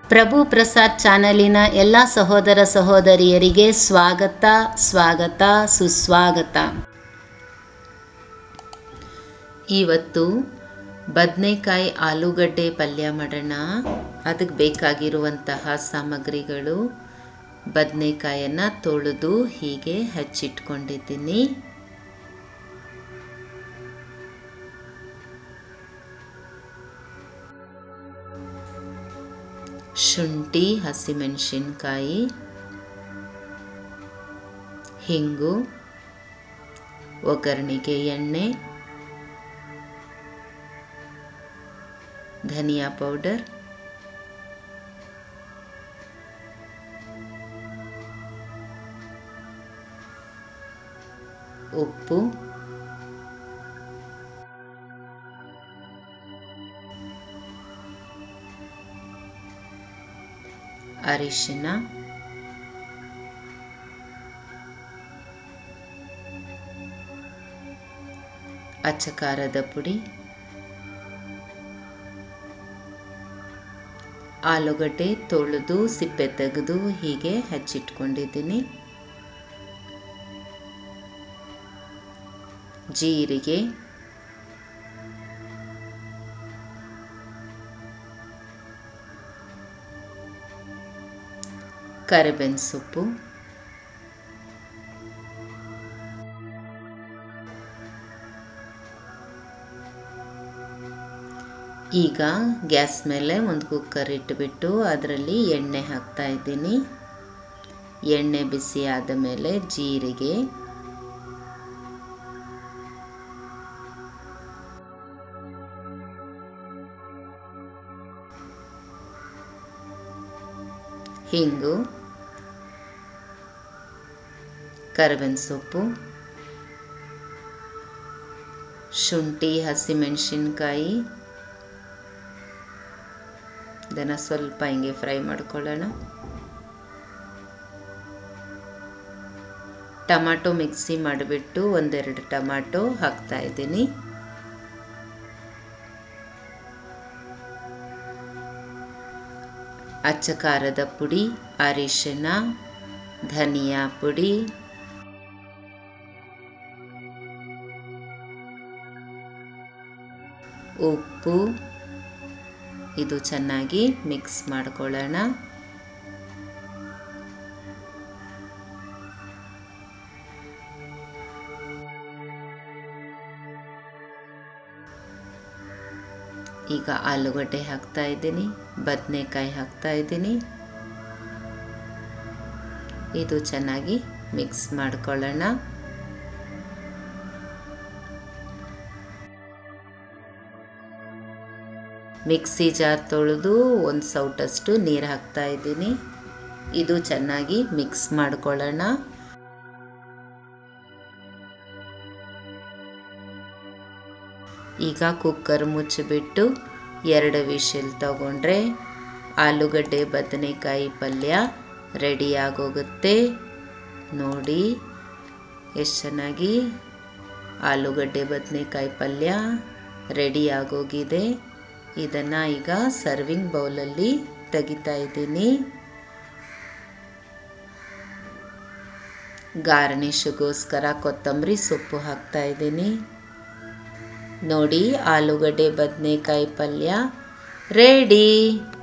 ಪ್ರಭು ಪ್ರಸಾದ್ ಚಾನಲಿನ ಎಲ್ಲ ಸಹೋದರ ಸಹೋದರಿಯರಿಗೆ ಸ್ವಾಗತ ಸ್ವಾಗತ ಸುಸ್ವಾಗತ ಇವತ್ತು ಬದನೆಕಾಯಿ ಆಲೂಗಡ್ಡೆ ಪಲ್ಯ ಮಾಡೋಣ ಅದಕ್ಕೆ ಬೇಕಾಗಿರುವಂತಹ ಸಾಮಗ್ರಿಗಳು ಬದನೆಕಾಯನ್ನು ತೊಳೆದು ಹೀಗೆ ಹಚ್ಚಿಟ್ಕೊಂಡಿದ್ದೀನಿ ಶುಂಠಿ ಹಸಿಮೆಣಸಿನ್ಕಾಯಿ ಹಿಂಗು ಒಗ್ಗರಣೆಗೆ ಎಣ್ಣೆ ಧನಿಯಾ ಪೌಡರ್ ಉಪ್ಪು ಅರಿಶಿನ ಅಚ್ಚಕಾರದ ಪುಡಿ ಆಲೂಗಡ್ಡೆ ತೊಳೆದು ಸಿಪ್ಪೆ ತೆಗೆದು ಹೀಗೆ ಹಚ್ಚಿಟ್ಕೊಂಡಿದ್ದೀನಿ ಜೀರಿಗೆ ಕರಿಬೇವಿನ ಸೊಪ್ಪು ಈಗ ಗ್ಯಾಸ್ ಮೇಲೆ ಒಂದು ಕುಕ್ಕರ್ ಇಟ್ಟುಬಿಟ್ಟು ಅದರಲ್ಲಿ ಎಣ್ಣೆ ಹಾಕ್ತಾ ಇದ್ದೀನಿ ಎಣ್ಣೆ ಬಿಸಿ ಆದ ಮೇಲೆ ಜೀರಿಗೆ ಹಿಂಗು ಕರಿಬೇವಿನ ಸೊಪ್ಪು ಶುಂಠಿ ಹಸಿಮೆಣಸಿನ್ಕಾಯಿ ಇದನ್ನು ಸ್ವಲ್ಪ ಹಿಂಗೆ ಫ್ರೈ ಮಾಡ್ಕೊಳ್ಳೋಣ ಟಮಾಟೊ ಮಿಕ್ಸಿ ಮಾಡಿಬಿಟ್ಟು ಒಂದೆರಡು ಟಮಾಟೊ ಹಾಕ್ತಾ ಇದ್ದೀನಿ ಅಚ್ಚ ಖಾರದ ಪುಡಿ ಅರಿಶಿನ ಧನಿಯಾ ಪುಡಿ ಉಪ್ಪು ಇದು ಚೆನ್ನಾಗಿ ಮಿಕ್ಸ್ ಮಾಡ್ಕೊಳ್ಳೋಣ ಈಗ ಆಲೂಗಡ್ಡೆ ಹಾಕ್ತಾ ಇದ್ದೀನಿ ಬದನೆಕಾಯಿ ಹಾಕ್ತಾ ಇದ್ದೀನಿ ಇದು ಚೆನ್ನಾಗಿ ಮಿಕ್ಸ್ ಮಾಡ್ಕೊಳ್ಳೋಣ ಮಿಕ್ಸಿ ಜಾರ್ ತೊಳೆದು ಒಂದು ಸೌಟಷ್ಟು ನೀರು ಹಾಕ್ತಾ ಇದ್ದೀನಿ ಇದು ಚೆನ್ನಾಗಿ ಮಿಕ್ಸ್ ಮಾಡ್ಕೊಳ್ಳೋಣ ಈಗ ಕುಕ್ಕರ್ ಮುಚ್ಚಿಬಿಟ್ಟು ಎರಡು ವಿಷಲ್ ತಗೊಂಡ್ರೆ ಆಲೂಗಡ್ಡೆ ಬದನೆಕಾಯಿ ಪಲ್ಯ ರೆಡಿ ಆಗೋಗುತ್ತೆ ನೋಡಿ ಎಷ್ಟು ಚೆನ್ನಾಗಿ ಆಲೂಗಡ್ಡೆ ಬದನೆಕಾಯಿ ಪಲ್ಯ ರೆಡಿ ಆಗೋಗಿದೆ ಇದನ್ನು ಈಗ ಸರ್ವಿಂಗ್ ಬೌಲಲ್ಲಿ ತೆಗಿತಾ ಇದ್ದೀನಿ ಗಾರ್ನಿಷ್ಗೋಸ್ಕರ ಕೊತ್ತಂಬರಿ ಸೊಪ್ಪು ಹಾಕ್ತಾ ಇದ್ದೀನಿ ನೋಡಿ ಆಲೂಗಡ್ಡೆ ಬದನೆಕಾಯಿ ಪಲ್ಯ ರೆಡಿ